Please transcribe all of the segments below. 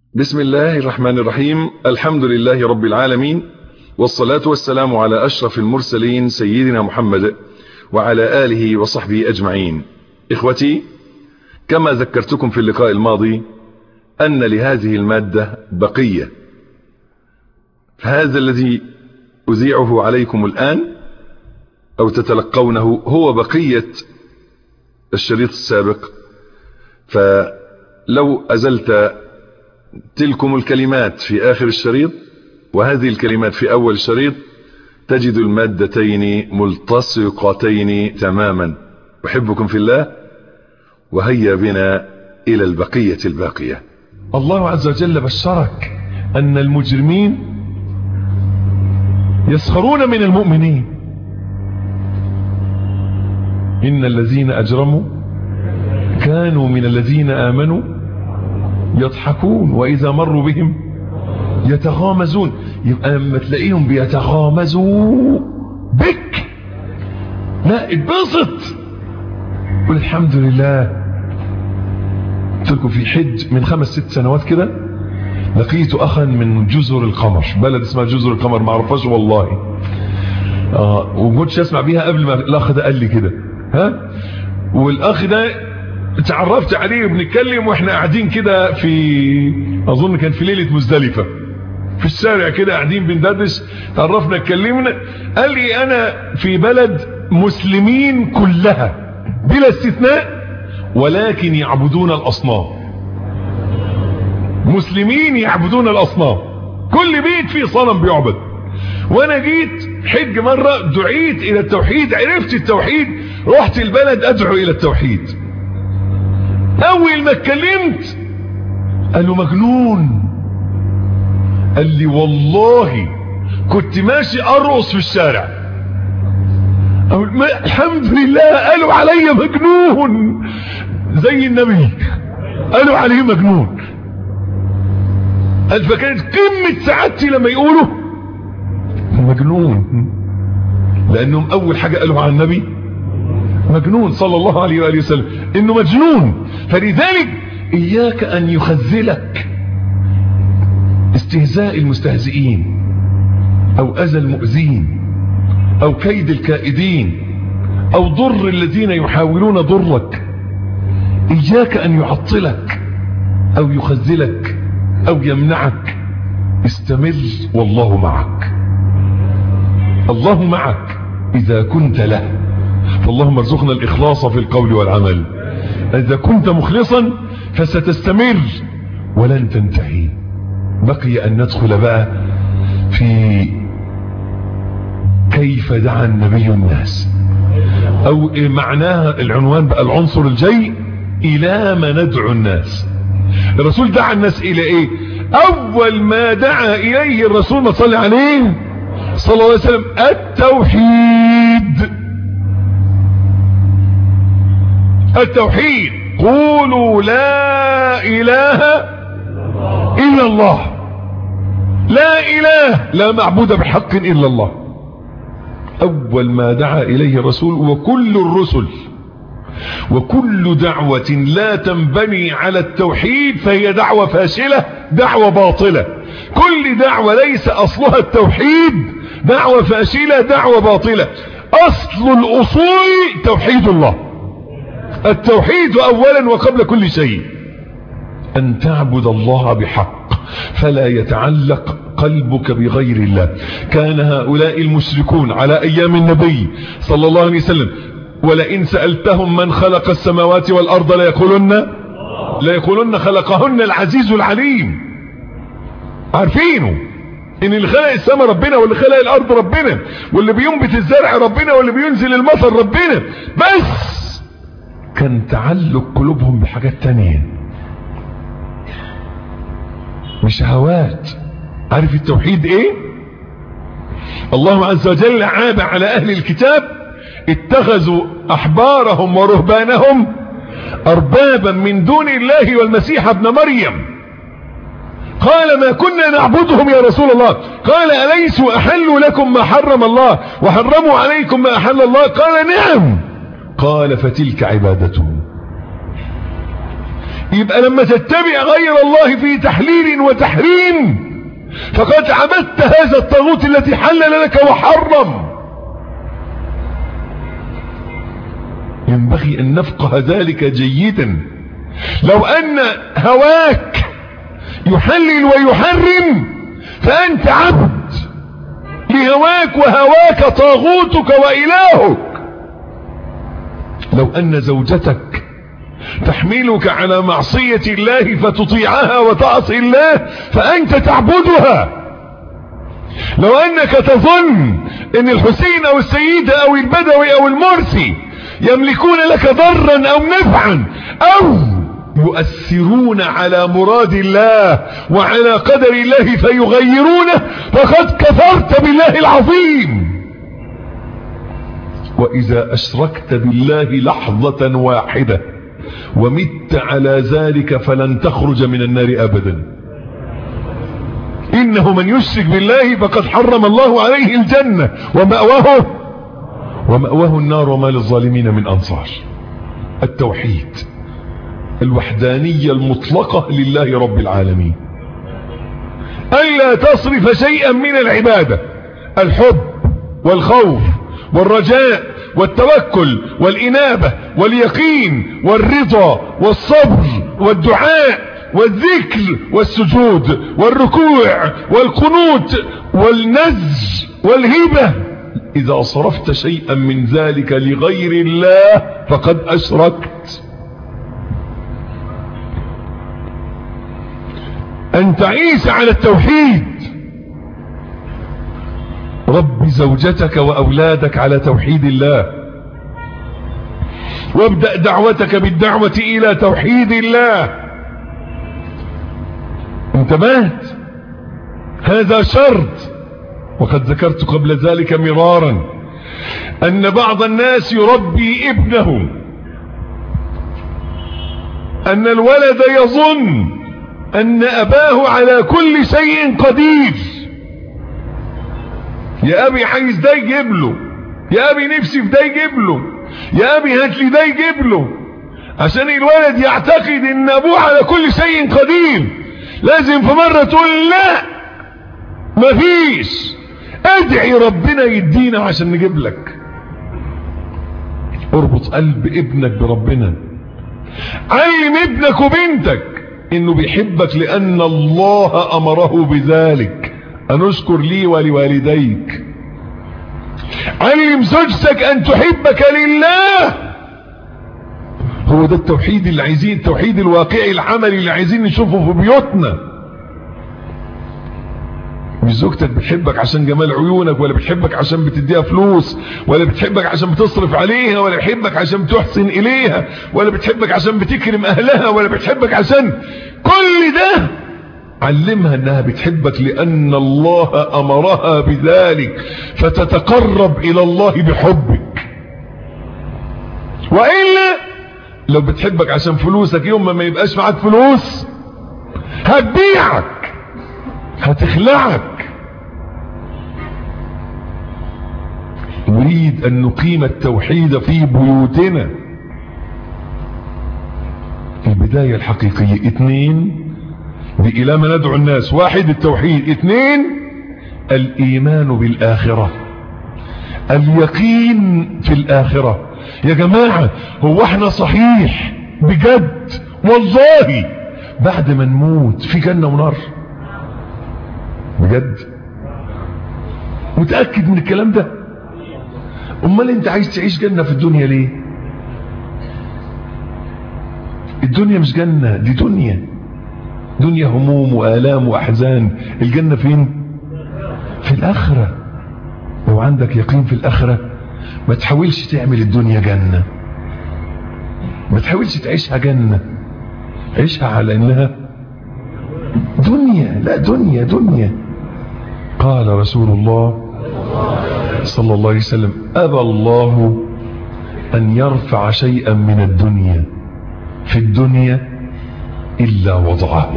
بسم الله الرحمن الرحيم الحمد لله رب العالمين والصلاة والسلام على أشرف المرسلين سيدنا محمد وعلى آله وصحبه أجمعين إخوتي كما ذكرتكم في اللقاء الماضي أن لهذه المادة بقية فهذا الذي أذيعه عليكم الآن أو تتلقونه هو بقية الشريط السابق فلو أزلت تلكم الكلمات في آخر الشريط وهذه الكلمات في أول الشريط تجد المادتين ملتصقتين تماما أحبكم في الله وهيا بنا إلى البقية الباقية الله عز وجل بشرك أن المجرمين يسخرون من المؤمنين إن الذين أجرموا كانوا من الذين آمنوا يضحكون وإذا مروا بهم يتغامزون يبقى لما تلاقيهم بيتغامزوا بك لا اتبسط قل الحمد لله قلت لكم في حج من خمس ست سنوات كده لقيت اخا من جزر القمر بلد اسمها جزر القمر ما اعرفهاش والله اه وكنتش اسمع بيها قبل ما الاخ ده قال لي كده ها والاخ ده اتعرفت عليه وبنتكلم واحنا قاعدين كده في اظن كان في ليله مزدلفه في الشارع كده قاعدين بندردش تعرفنا اتكلمنا قال لي انا في بلد مسلمين كلها بلا استثناء ولكن يعبدون الاصنام مسلمين يعبدون الاصنام كل بيت فيه صنم بيعبد وانا جيت حج مرة دعيت الى التوحيد عرفت التوحيد رحت البلد ادعو الى التوحيد اول ما اتكلمت قالوا مجنون قال لي والله كنت ماشي ارقص في الشارع الحمد لله قالوا علي مجنون زي النبي قالوا عليه مجنون قال فكانت قمة سعادتي لما يقولوا مجنون لانهم اول حاجة قالوا عن النبي مجنون صلى الله عليه وآله وسلم انه مجنون فلذلك اياك ان يخذلك استهزاء المستهزئين او اذى المؤذين او كيد الكائدين او ضر الذين يحاولون ضرك اياك ان يعطلك او يخذلك او يمنعك استمر والله معك الله معك اذا كنت له فاللهم ارزقنا الاخلاص في القول والعمل اذا كنت مخلصا فستستمر ولن تنتهي بقي ان ندخل بقى في كيف دعا النبي الناس او معناها العنوان بقى العنصر الجاي الى ما ندعو الناس الرسول دعا الناس الى ايه اول ما دعا اليه الرسول ما صلى عليه صلى الله عليه وسلم التوحيد التوحيد قولوا لا اله الا الله لا اله لا معبود بحق الا الله اول ما دعا اليه الرسول وكل الرسل وكل دعوة لا تنبني على التوحيد فهي دعوة فاشلة دعوة باطلة كل دعوة ليس اصلها التوحيد دعوة فاشلة دعوة باطلة اصل الاصول توحيد الله التوحيد اولا وقبل كل شيء ان تعبد الله بحق فلا يتعلق قلبك بغير الله كان هؤلاء المشركون على ايام النبي صلى الله عليه وسلم ولئن سألتهم من خلق السماوات والارض ليقولن ليقولن خلقهن العزيز العليم عارفينه ان اللي خلق السماء ربنا واللي خلق الارض ربنا واللي بينبت الزرع ربنا واللي بينزل المطر ربنا بس كان تعلق قلوبهم بحاجات تانية بشهوات عارف التوحيد ايه الله عز وجل عاب على اهل الكتاب اتخذوا احبارهم ورهبانهم اربابا من دون الله والمسيح ابن مريم قال ما كنا نعبدهم يا رسول الله قال أليسوا أحلوا لكم ما حرم الله وحرموا عليكم ما أحل الله قال نعم قال فتلك عبادتهم يبقى لما تتبع غير الله في تحليل وتحريم فقد عبدت هذا الطاغوت الذي حلل لك وحرم ينبغي ان نفقه ذلك جيدا لو ان هواك يحلل ويحرم فانت عبد لهواك وهواك طاغوتك والهك لو ان زوجتك تحملك على معصية الله فتطيعها وتعصي الله فأنت تعبدها لو أنك تظن أن الحسين أو السيدة أو البدوي أو المرسي يملكون لك ضرا أو نفعا أو يؤثرون على مراد الله وعلى قدر الله فيغيرونه فقد كفرت بالله العظيم وإذا أشركت بالله لحظة واحدة ومت على ذلك فلن تخرج من النار أبدا إنه من يشرك بالله فقد حرم الله عليه الجنة ومأواه ومأواه النار وما للظالمين من أنصار التوحيد الوحدانية المطلقة لله رب العالمين ألا تصرف شيئا من العبادة الحب والخوف والرجاء والتوكل والإنابة واليقين والرضا والصبر والدعاء والذكر والسجود والركوع والقنوت والنزج والهبة إذا صرفت شيئا من ذلك لغير الله فقد أشركت أن تعيش على التوحيد رب زوجتك وأولادك على توحيد الله وابدأ دعوتك بالدعوة إلى توحيد الله انتبهت هذا شرط وقد ذكرت قبل ذلك مرارا أن بعض الناس يربي ابنه أن الولد يظن أن أباه على كل شيء قدير يا أبي عايز ده يجيب له يا أبي نفسي في ده يجيب له يا أبي هات لي ده يجيب له عشان الولد يعتقد ان ابوه على كل شيء قدير لازم في مرة تقول لا مفيش ادعي ربنا يدينا عشان نجيب لك اربط قلب ابنك بربنا علم ابنك وبنتك انه بيحبك لان الله امره بذلك ان اشكر لي ولوالديك علم زوجتك ان تحبك لله هو ده التوحيد اللي عايزين التوحيد الواقعي العملي اللي عايزين نشوفه في بيوتنا مش زوجتك بتحبك عشان جمال عيونك ولا بتحبك عشان بتديها فلوس ولا بتحبك عشان بتصرف عليها ولا بتحبك عشان بتحسن اليها ولا بتحبك عشان بتكرم اهلها ولا بتحبك عشان كل ده علمها انها بتحبك لان الله امرها بذلك فتتقرب الى الله بحبك والا لو بتحبك عشان فلوسك يوم ما, ما يبقاش معاك فلوس هتبيعك هتخلعك نريد ان نقيم التوحيد في بيوتنا البداية الحقيقية اثنين دي الى ما ندعو الناس واحد التوحيد اثنين الايمان بالاخرة اليقين في الاخرة يا جماعة هو احنا صحيح بجد والله بعد ما نموت في جنة ونار بجد متأكد من الكلام ده امال انت عايز تعيش جنة في الدنيا ليه الدنيا مش جنة دي دنيا دنيا هموم وآلام وأحزان الجنة فين في الآخرة لو عندك يقين في الآخرة ما تحاولش تعمل الدنيا جنة ما تحاولش تعيشها جنة عيشها على انها دنيا لا دنيا دنيا قال رسول الله صلى الله عليه وسلم أبى الله أن يرفع شيئا من الدنيا في الدنيا إلا وضعه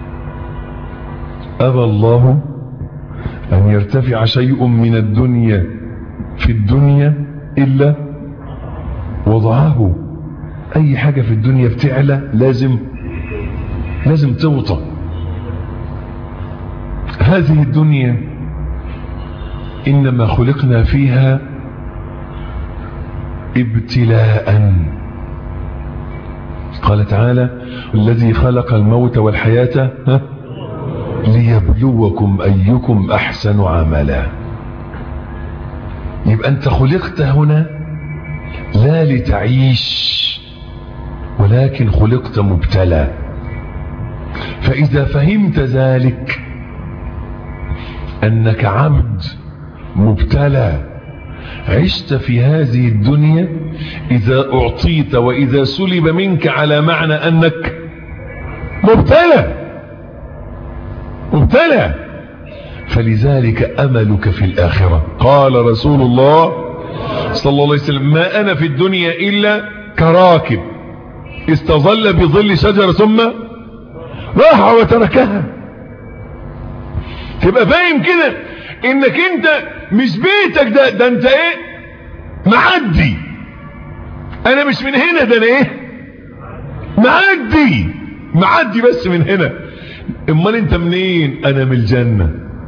أبى الله أن يرتفع شيء من الدنيا في الدنيا إلا وضعه أي حاجة في الدنيا بتعلى لازم لازم توطى هذه الدنيا إنما خلقنا فيها ابتلاء قال تعالى الذي خلق الموت والحياة ها؟ ليبلوكم أيكم أحسن عملا يبقى أنت خلقت هنا لا لتعيش ولكن خلقت مبتلى فإذا فهمت ذلك أنك عبد مبتلى عشت في هذه الدنيا إذا أعطيت وإذا سلب منك على معنى أنك مبتلى مبتلى فلذلك أملك في الآخرة قال رسول الله صلى الله عليه وسلم ما أنا في الدنيا إلا كراكب استظل بظل شجرة ثم راح وتركها تبقى فاهم كده انك انت مش بيتك ده ده انت ايه معدي انا مش من هنا ده انا ايه معدي معدي بس من هنا امال انت منين انا من الجنة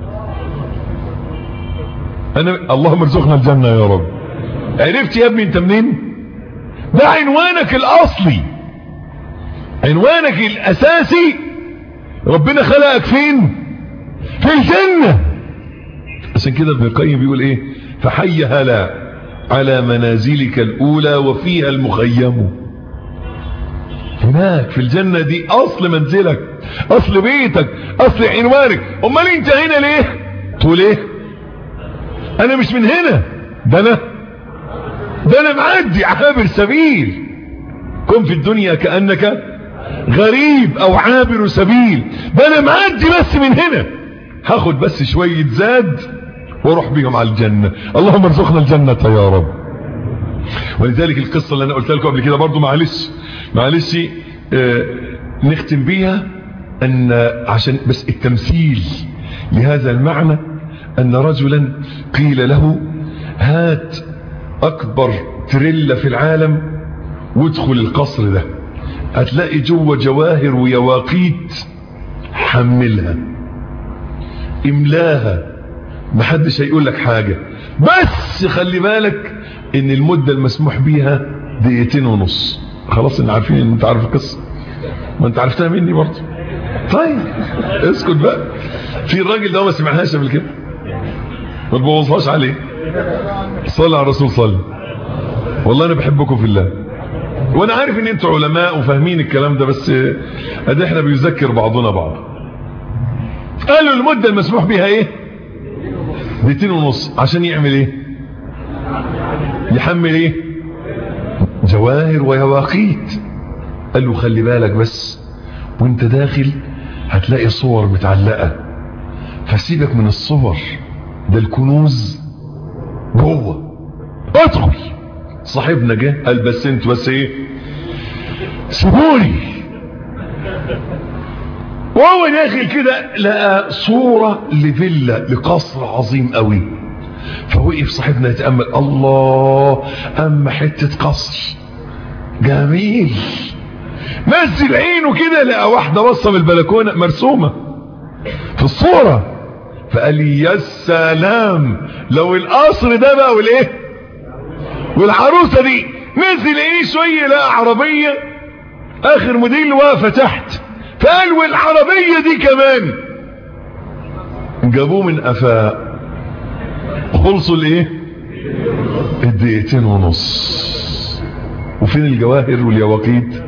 انا اللهم ارزقنا الجنة يا رب عرفت يا ابني انت منين ده عنوانك الاصلي عنوانك الاساسي ربنا خلقك فين في الجنة عشان كده ابن القيم بيقول ايه فحي هلا على منازلك الاولى وفيها المخيم هناك في الجنة دي اصل منزلك اصل بيتك اصل عنوانك امال انت هنا ليه تقول ايه انا مش من هنا ده انا ده انا معدي عابر سبيل كن في الدنيا كأنك غريب او عابر سبيل ده انا معدي بس من هنا هاخد بس شوية زاد واروح بيهم على الجنة اللهم ارزقنا الجنة يا رب ولذلك القصة اللي انا قلت لكم قبل كده برضو معلش معلش اه نختم بيها ان عشان بس التمثيل لهذا المعنى ان رجلا قيل له هات اكبر تريلا في العالم وادخل القصر ده هتلاقي جوه جواهر ويواقيت حملها املاها محدش هيقول لك حاجة بس خلي بالك ان المدة المسموح بيها دقيقتين ونص خلاص ان عارفين ان انت عارف القصة ما انت عرفتها مني برضه طيب اسكت بقى في الراجل ده ما سمعهاش قبل كده ما تبوظهاش عليه صلى على الرسول صلى والله انا بحبكم في الله وانا عارف ان انتوا علماء وفاهمين الكلام ده بس ادي احنا بيذكر بعضنا بعض قالوا المدة المسموح بها ايه دقيقتين ونص عشان يعمل ايه يحمل ايه جواهر ويواقيت قال له خلي بالك بس وانت داخل هتلاقي صور متعلقة فسيبك من الصور ده الكنوز جوه ادخل صاحبنا جه قال بس انت بس ايه سيبوني وهو داخل كده لقى صورة لفيلا لقصر عظيم قوي فوقف صاحبنا يتأمل الله اما حتة قصر جميل نزل عينه كده لقى واحدة بصة من البلكونة مرسومة في الصورة فقال لي يا سلام لو القصر ده بقى والايه والعروسة دي نزل ايه شوية لقى عربية اخر موديل واقفة تحت فقال والعربية دي كمان جابوه من افاق خلصوا الايه الدقيقتين ونص وفين الجواهر واليواقيت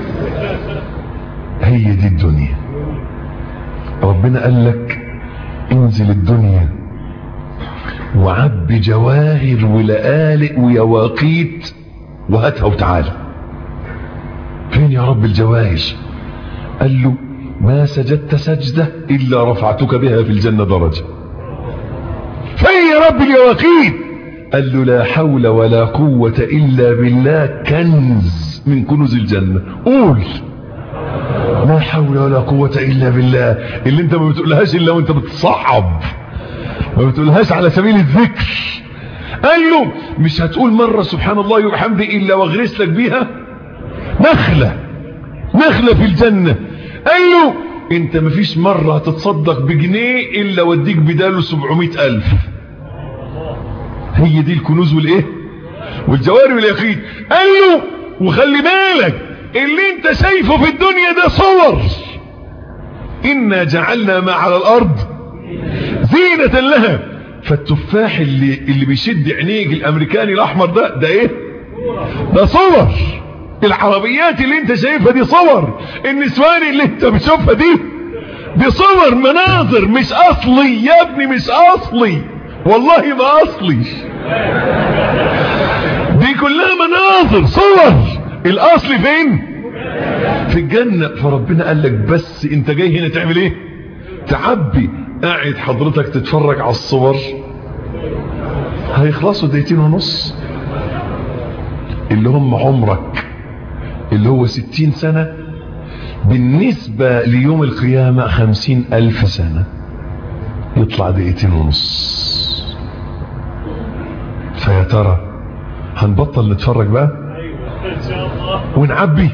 هي دي الدنيا ربنا قال لك انزل الدنيا وعب جواهر ولآلئ ويواقيت وهاتها وتعالى فين يا رب الجواهر قال له ما سجدت سجدة إلا رفعتك بها في الجنة درجة فين يا رب اليواقيت قال له لا حول ولا قوة إلا بالله كنز من كنوز الجنة قول لا حول ولا قوة إلا بالله اللي انت ما بتقولهاش إلا وانت بتصعب ما بتقولهاش على سبيل الذكر قال له مش هتقول مرة سبحان الله وبحمده إلا واغرس لك بيها نخلة نخلة في الجنة قال له انت مفيش مرة هتتصدق بجنيه الا وديك بداله سبعمائة الف هي دي الكنوز والايه والجواري واليقين قال له وخلي بالك اللي انت شايفه في الدنيا ده صور انا جعلنا ما على الارض زينة لها فالتفاح اللي, اللي بيشد عينيك الامريكاني الاحمر ده ده ايه ده صور العربيات اللي انت شايفها دي صور النسوان اللي انت بتشوفها دي دي صور مناظر مش اصلي يا ابني مش اصلي والله ما اصلي دي كلها مناظر صور الاصل فين في الجنة فربنا قال لك بس انت جاي هنا تعمل ايه تعبي قاعد حضرتك تتفرج على الصور هيخلصوا دقيقتين ونص اللي هم عمرك اللي هو ستين سنة بالنسبة ليوم القيامة خمسين ألف سنة يطلع دقيقتين ونص فيا ترى هنبطل نتفرج بقى ونعبي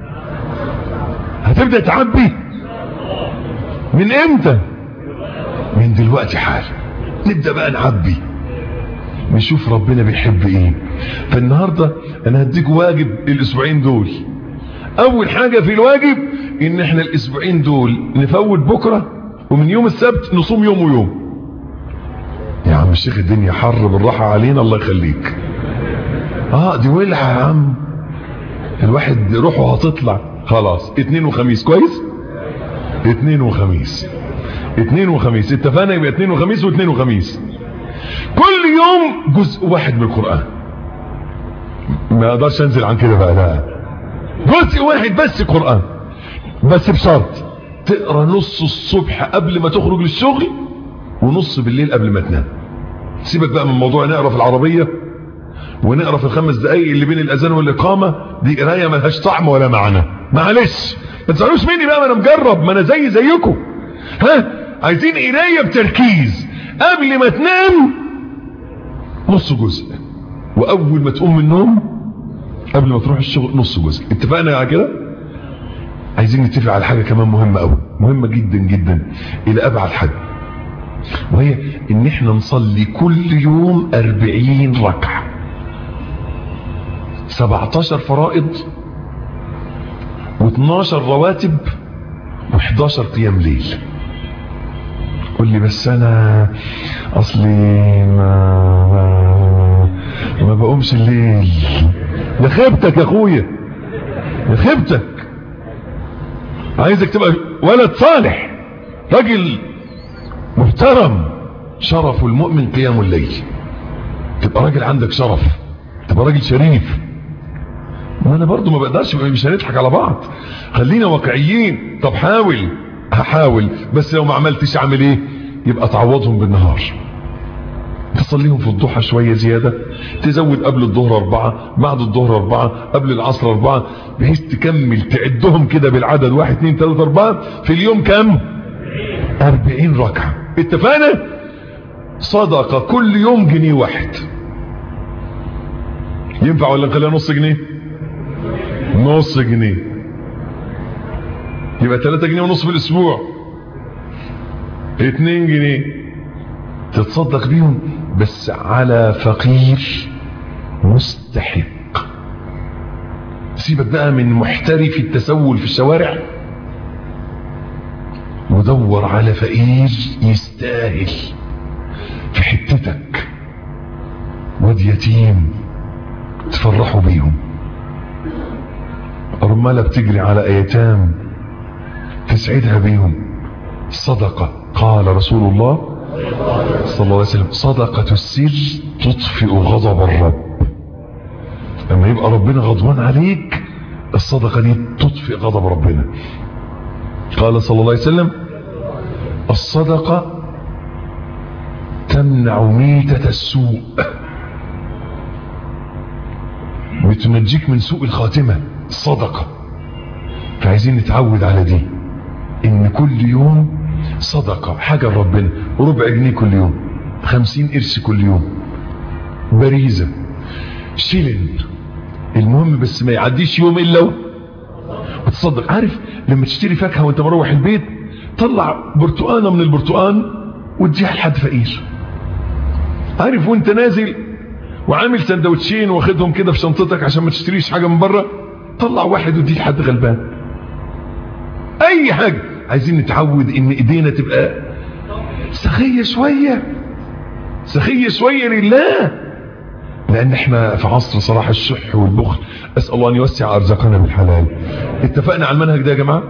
هتبدأ تعبي من امتى من دلوقتي حال نبدأ بقى نعبي نشوف ربنا بيحب ايه فالنهاردة انا هديك واجب الاسبوعين دول اول حاجة في الواجب ان احنا الاسبوعين دول نفوت بكرة ومن يوم السبت نصوم يوم ويوم يا عم الشيخ الدنيا حر بالراحة علينا الله يخليك اه دي ولعة يا عم الواحد روحه هتطلع خلاص اتنين وخميس كويس اتنين وخميس اتنين وخميس اتفقنا يبقى اتنين وخميس واتنين وخميس كل يوم جزء واحد من القرآن ما اقدرش انزل عن كده بقى لا جزء واحد بس قرآن بس بشرط تقرا نص الصبح قبل ما تخرج للشغل ونص بالليل قبل ما تنام سيبك بقى من موضوع نقرا في العربية ونقرا في الخمس دقايق اللي بين الاذان والاقامه دي قرايه ملهاش طعم ولا معنى معلش ما تزعلوش مني بقى ما انا مجرب ما انا زي زيكم ها عايزين قرايه بتركيز قبل ما تنام نص جزء واول ما تقوم من النوم قبل ما تروح الشغل نص جزء اتفقنا على كده عايزين نتفق على حاجه كمان مهمه قوي مهمه جدا جدا الى ابعد حد وهي ان احنا نصلي كل يوم أربعين ركعه 17 فرائض و12 رواتب و11 قيام ليل قول لي بس انا اصلي ما ما, ما بقومش الليل يا خيبتك يا اخويا يا خيبتك عايزك تبقى ولد صالح راجل محترم شرف المؤمن قيام الليل تبقى راجل عندك شرف تبقى راجل شريف ما انا برضو ما بقدرش مش هنضحك على بعض خلينا واقعيين طب حاول هحاول بس لو ما عملتش اعمل ايه يبقى تعوضهم بالنهار تصليهم في الضحى شوية زيادة تزود قبل الظهر اربعة بعد الظهر اربعة قبل العصر اربعة بحيث تكمل تعدهم كده بالعدد واحد اتنين تلاتة اربعة في اليوم كم اربعين ركعة اتفقنا صدقة كل يوم جنيه واحد ينفع ولا نخليها نص جنيه نص جنيه يبقى 3 جنيه ونص في الاسبوع 2 جنيه تتصدق بيهم بس على فقير مستحق سيبك بقى من محترف التسول في الشوارع ودور على فقير يستاهل في حتتك واد يتيم تفرحوا بيهم رمالة بتجري على ايتام تسعدها بيهم صدقة قال رسول الله صلى الله عليه وسلم صدقة السر تطفئ غضب الرب لما يبقى ربنا غضبان عليك الصدقة دي تطفئ غضب ربنا قال صلى الله عليه وسلم الصدقة تمنع ميتة السوء بتنجيك من سوء الخاتمة الصدقة فعايزين نتعود على دي ان كل يوم صدقة حاجة لربنا ربع جنيه كل يوم خمسين قرش كل يوم بريزة شيلن المهم بس ما يعديش يوم الا وتصدق عارف لما تشتري فاكهة وانت مروح البيت طلع برتقانة من البرتقان واديها لحد فقير عارف وانت نازل وعامل سندوتشين واخدهم كده في شنطتك عشان ما تشتريش حاجة من بره طلع واحد وديه لحد غلبان اي حاجة عايزين نتعود ان ايدينا تبقى سخية شوية سخية شوية لله لان احنا في عصر صلاح الشح والبخل اسأل الله ان يوسع ارزاقنا بالحلال اتفقنا على المنهج ده يا جماعة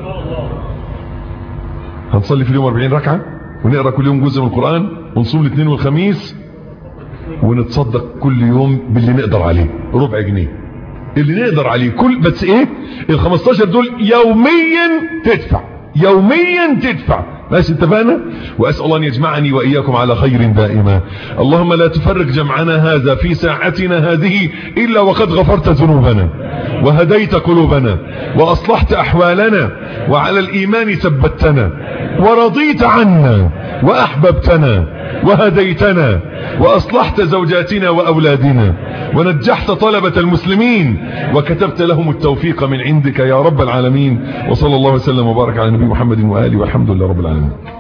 هنصلي في اليوم 40 ركعة ونقرأ كل يوم جزء من القرآن ونصوم الاثنين والخميس ونتصدق كل يوم باللي نقدر عليه ربع جنيه اللي نقدر عليه كل بس ايه ال 15 دول يوميا تدفع يوميا تدفع ماشي اتفقنا واسال الله ان يجمعني واياكم على خير دائما اللهم لا تفرق جمعنا هذا في ساعتنا هذه الا وقد غفرت ذنوبنا وهديت قلوبنا واصلحت احوالنا وعلى الايمان ثبتنا ورضيت عنا واحببتنا وهديتنا واصلحت زوجاتنا واولادنا ونجحت طلبة المسلمين وكتبت لهم التوفيق من عندك يا رب العالمين وصلى الله وسلم وبارك على نبي محمد وآله والحمد لله رب العالمين